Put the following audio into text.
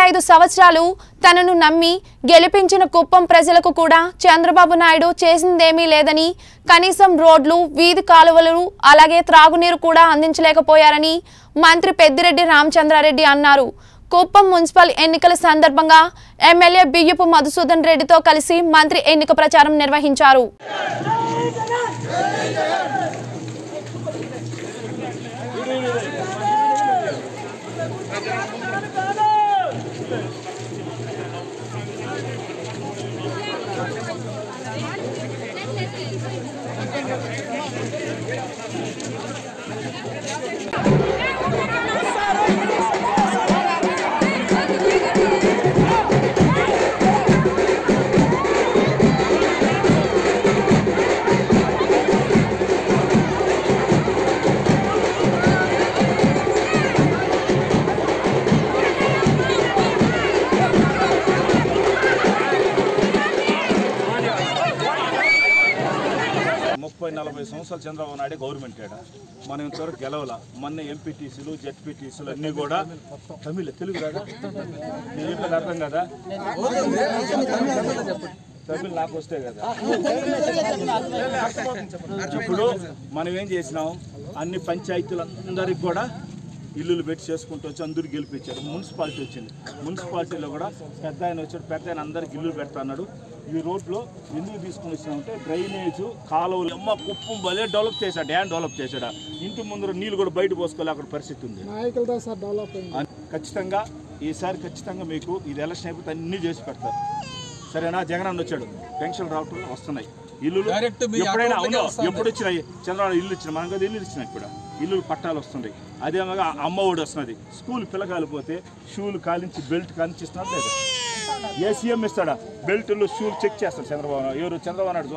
ఐదు సంవత్సరాలు తనను నమ్మి గెలిపించిన కుప్పం ప్రజలకు కూడా చంద్రబాబు నాయుడు చేసిందేమీ లేదని కనీసం రోడ్లు వీధి కాలువలు అలాగే త్రాగునీరు కూడా అందించలేకపోయారని మంత్రి పెద్దిరెడ్డి రామచంద్రారెడ్డి అన్నారు కుప్పం మున్సిపల్ ఎన్నికల సందర్భంగా ఎమ్మెల్యే బియ్యపు మధుసూదన్ రెడ్డితో కలిసి మంత్రి ఎన్నిక ప్రచారం నిర్వహించారు ముప్పై నలభై సంవత్సరాలు చంద్రబాబు నాయుడు గవర్నమెంట్ ఏడ మనం ఇంతవరకు గెలవల మొన్న ఎంపీటీసీలు జెడ్పీటీసీలు అన్నీ కూడా తమిళ తెలుగు కదా నేను చెప్పేది అర్థం కదా తమిళ నాకు వస్తే కదా ఇప్పుడు మనం ఏం చేసినాం అన్ని పంచాయతీలందరికి కూడా ఇల్లులు పెట్టి చేసుకుంటూ వచ్చి అందరూ గెలిపించారు మున్సిపాలిటీ వచ్చింది మున్సిపాలిటీలో కూడా పెద్ద ఆయన వచ్చాడు పెద్ద ఆయన అందరికి ఇల్లు పెడతా అన్నాడు ఈ రోడ్లో ఎందుకు తీసుకుని వచ్చినామంటే డ్రైనేజ్ కాలువలు అమ్మ కుప్పం భలే డెవలప్ చేశాడు డ్యామ్ డెవలప్ చేశాడు ఇంటి ముందర నీళ్ళు కూడా బయట పోసుకోలే అక్కడ పరిస్థితి ఉంది నాయకులతో సార్ డెవలప్ అయింది అన్- ఖచ్చితంగా ఈసారి ఖచ్చితంగా మీకు ఇది ఎలక్షన్ అయిపోతే అన్నీ చేసి పెడతారు సరేనా జగన్ అన్న వచ్చాడు పెన్షన్ రావటం వస్తున్నాయి ఇల్లు ఎప్పుడైనా అవును ఎప్పుడు వచ్చినాయి చంద్రబాబు ఇల్లు ఇచ్చిన మనకు అది ఇల్లు ఇచ్చినాయి కూడా ఇల్లు పట్టాలు వస్తున్నాయి అదేమగా అమ్మ ఒడి వస్తున్నది స్కూల్ పిల్లకాయలు పోతే షూలు కాలించి బెల్ట్ కాలించి ఇస్తున్నారు లేదా ఏ సీఎం ఇస్తాడా బెల్ట్లు షూలు చెక్ చేస్తాడు చంద్రబాబు నాయుడు. ఎవరు చంద్రబాబు నాయుడు